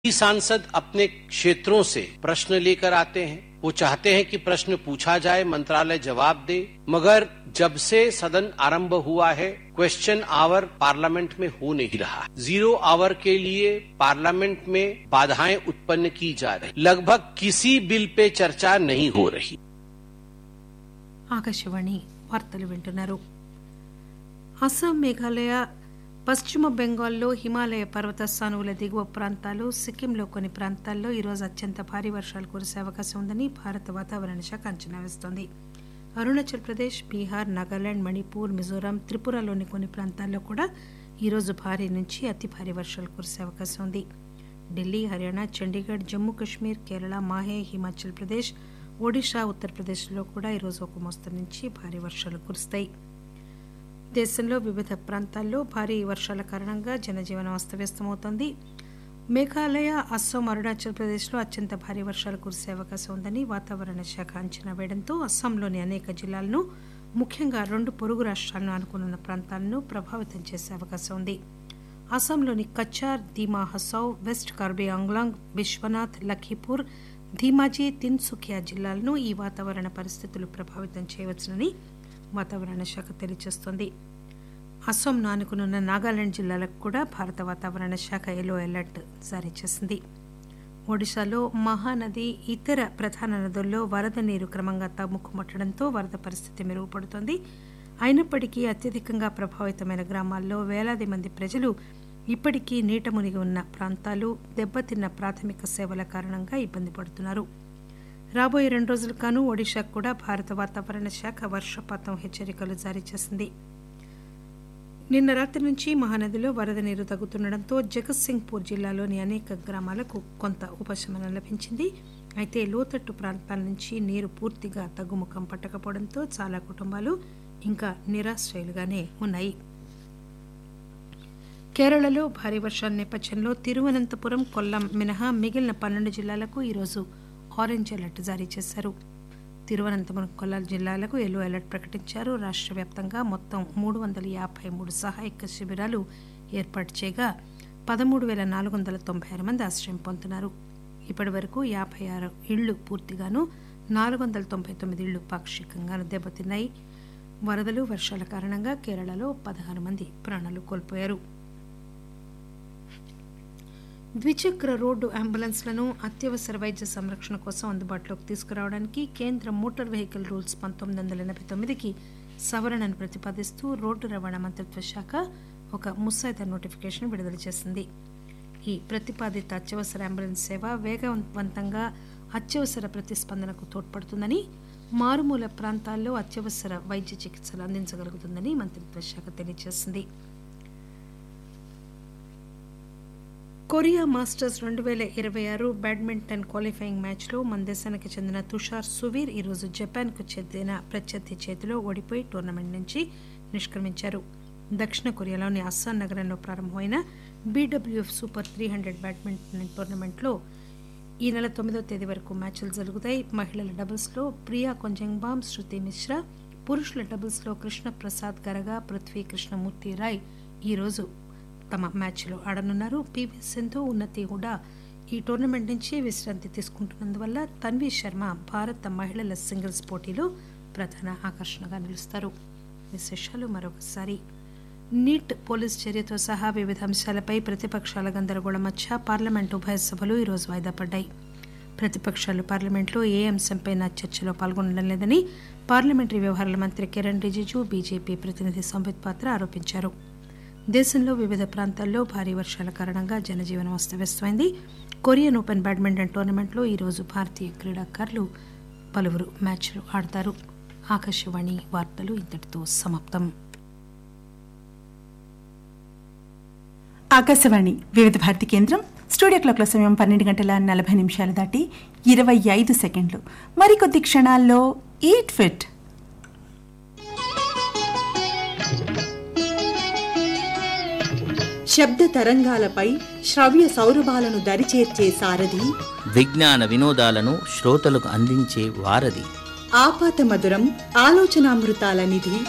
सभी सांसद अपने क्षेत्रों से प्रश्न लेकर आते हैं वो चाहते हैं कि प्रश्न पूछा जाए मंत्रालय जवाब दे मगर जब से सदन आरंभ हुआ है क्वेश्चन आवर पार्लियामेंट में हो नहीं रहा जीरो आवर के लिए पार्लियामेंट में बाधाएं उत्पन्न की जा रही लगभग किसी बिल पे चर्चा नहीं हो रही ఆకాశవాణి వార్తలు వింటున్నారు అస్సాం మేఘాలయ పశ్చిమ బెంగాల్లో హిమాలయ పర్వత సానువుల దిగువ ప్రాంతాలు సిక్కింలో కొన్ని ప్రాంతాల్లో ఈరోజు అత్యంత భారీ వర్షాలు కురిసే అవకాశం ఉందని భారత వాతావరణ శాఖ అంచనా వేస్తోంది అరుణాచల్ ప్రదేశ్ బీహార్ నాగాలాండ్ మణిపూర్ మిజోరాం త్రిపురలోని కొన్ని ప్రాంతాల్లో కూడా ఈరోజు భారీ నుంచి అతి భారీ వర్షాలు కురిసే అవకాశం ఉంది ఢిల్లీ హర్యానా చండీగఢ్ జమ్మూ కాశ్మీర్ కేరళ మాహే హిమాచల్ ప్రదేశ్ ఒడిషా ఉత్తరప్రదేశ్లో కూడా ఈరోజు ఒక మోస్తరు నుంచి భారీ వర్షాలు కురుస్తాయి దేశంలో వివిధ ప్రాంతాల్లో భారీ వర్షాల కారణంగా జనజీవనం అస్తవ్యస్తమవుతోంది మేఘాలయ అస్సాం అరుణాచల్ ప్రదేశ్లో అత్యంత భారీ వర్షాలు కురిసే అవకాశం ఉందని వాతావరణ శాఖ అంచనా వేయడంతో అస్సాంలోని అనేక జిల్లాలను ముఖ్యంగా రెండు పొరుగు రాష్ట్రాలను అనుకున్న ప్రాంతాలను ప్రభావితం చేసే అవకాశం ఉంది అస్సాంలోని కచ్చార్ ధీమా హసౌ వెస్ట్ కార్బీ ఆంగ్లాంగ్ విశ్వనాథ్ లఖీపూర్ ధీమాజీ తిన్సుకియా జిల్లాలను ఈ వాతావరణ పరిస్థితులు ప్రభావితం చేయవచ్చునని వాతావరణ శాఖ తెలియజేస్తోంది అస్సాంను ఆనుకునున్న నాగాలాండ్ జిల్లాలకు కూడా భారత వాతావరణ శాఖ ఎల్లో అలర్ట్ జారీ చేసింది ఒడిశాలో మహానది ఇతర ప్రధాన నదుల్లో వరద నీరు క్రమంగా తగ్గుముట్టడంతో వరద పరిస్థితి మెరుగుపడుతోంది అయినప్పటికీ అత్యధికంగా ప్రభావితమైన గ్రామాల్లో వేలాది మంది ప్రజలు ఇప్పటికీ నీట మునిగి ఉన్న ప్రాంతాలు దెబ్బతిన్న ప్రాథమిక సేవల కారణంగా ఇబ్బంది పడుతున్నారు రాబోయే రెండు రోజుల కాను ఒడిశాకు కూడా భారత వాతావరణ శాఖ వర్షపాతం హెచ్చరికలు జారీ చేసింది నిన్న రాత్రి నుంచి మహానదిలో వరద నీరు తగ్గుతుండటంతో జగత్సింగ్పూర్ జిల్లాలోని అనేక గ్రామాలకు కొంత ఉపశమనం లభించింది అయితే లోతట్టు ప్రాంతాల నుంచి నీరు పూర్తిగా తగ్గుముఖం పట్టకపోవడంతో చాలా కుటుంబాలు ఇంకా నిరాశ్రయులుగానే ఉన్నాయి కేరళలో భారీ వర్షాల నేపథ్యంలో తిరువనంతపురం కొల్లం మినహా మిగిలిన పన్నెండు జిల్లాలకు ఈరోజు ఆరెంజ్ అలర్ట్ జారీ చేశారు తిరువనంతపురం కొల్లాం జిల్లాలకు ఎల్లో అలర్ట్ ప్రకటించారు రాష్ట్ర వ్యాప్తంగా మొత్తం మూడు వందల యాభై మూడు సహాయక శిబిరాలు ఏర్పాటు చేయగా పదమూడు వేల నాలుగు వందల తొంభై ఆరు మంది ఆశ్రయం పొందుతున్నారు ఇప్పటి వరకు యాభై ఆరు ఇళ్లు పూర్తిగాను నాలుగు వందల తొంభై తొమ్మిది ఇళ్లు పాక్షికంగాను దెబ్బతిన్నాయి వరదలు వర్షాల కారణంగా కేరళలో పదహారు మంది ప్రాణాలు కోల్పోయారు ద్విచక్ర రోడ్డు అంబులెన్స్లను అత్యవసర వైద్య సంరక్షణ కోసం అందుబాటులోకి తీసుకురావడానికి కేంద్ర మోటార్ వెహికల్ రూల్స్ పంతొమ్మిది వందల ఎనభై తొమ్మిదికి సవరణను ప్రతిపాదిస్తూ రోడ్డు రవాణా మంత్రిత్వ శాఖ ఒక ముసాయిదా నోటిఫికేషన్ విడుదల చేసింది ఈ ప్రతిపాదిత అత్యవసర అంబులెన్స్ సేవ వేగవంతంగా అత్యవసర ప్రతిస్పందనకు తోడ్పడుతుందని మారుమూల ప్రాంతాల్లో అత్యవసర వైద్య చికిత్సలు అందించగలుగుతుందని మంత్రిత్వ శాఖ తెలియజేసింది కొరియా మాస్టర్స్ రెండు వేల ఇరవై ఆరు బ్యాడ్మింటన్ క్వాలిఫైయింగ్ మ్యాచ్లో మన దేశానికి చెందిన తుషార్ సువీర్ ఈరోజు జపాన్కు చెందిన ప్రత్యర్థి చేతిలో ఓడిపోయి టోర్నమెంట్ నుంచి నిష్క్రమించారు దక్షిణ కొరియాలోని అస్సాన్ నగరంలో ప్రారంభమైన BWF super three hundred badminton టోర్నమెంట్లో ఈ నెల తొమ్మిదో తేదీ వరకు మ్యాచ్లు జరుగుతాయి మహిళల డబుల్స్లో ప్రియా కొంజంగ్బామ్ శృతి మిశ్రా పురుషుల డబుల్స్లో కృష్ణ ప్రసాద్ గరగా పృథ్వీ కృష్ణమూర్తి రాయ్ ఈరోజు తమ మ్యాచ్లో ఆడనున్నారు పివి సింధు ఉన్నతి హుడా ఈ టోర్నమెంట్ నుంచి విశ్రాంతి తీసుకుంటున్నందువల్ల తన్వీ శర్మ భారత మహిళల సింగిల్స్ పోటీలో ప్రధాన ఆకర్షణగా నిలుస్తారు విశేషాలు మరొకసారి నీట్ పోలీస్ చర్యతో సహా వివిధ అంశాలపై ప్రతిపక్షాల గందరగోళం మధ్య పార్లమెంటు ఉభయ సభలు ఈరోజు వాయిదా పడ్డాయి ప్రతిపక్షాలు పార్లమెంట్లో ఏ అంశంపైనా చర్చలో పాల్గొనడం లేదని పార్లమెంటరీ వ్యవహారాల మంత్రి కిరణ్ రిజిజు బీజేపీ ప్రతినిధి సంబిత్ పాత్ర ఆరోపించారు దేశంలో వివిధ ప్రాంతాల్లో భారీ వర్షాల కారణంగా జనజీవనం అస్తవ్యస్తమైంది కొరియన్ ఓపెన్ బ్యాడ్మింటన్ టోర్నమెంట్లో ఈరోజు భారతీయ క్రీడాకారులు పలువురు మ్యాచ్లు ఆడతారు ఆకాశవాణి వార్తలు ఇంతటితో సమాప్తం ఆకాశవాణి వివిధ భారతి కేంద్రం స్టూడియో క్లాక్ల సమయం పన్నెండు గంటల నలభై నిమిషాలు దాటి ఇరవై ఐదు సెకండ్లు మరికొద్ది క్షణాల్లో ఈట్ ఫిట్ శబ్ద తరంగాలపై శ్రవ్య సౌరభాలను దరిచేర్చే సారథి విజ్ఞాన వినోదాలను శ్రోతలకు అందించే వారధి ఆపాత మధురం ఆలోచనామృతాల నిధి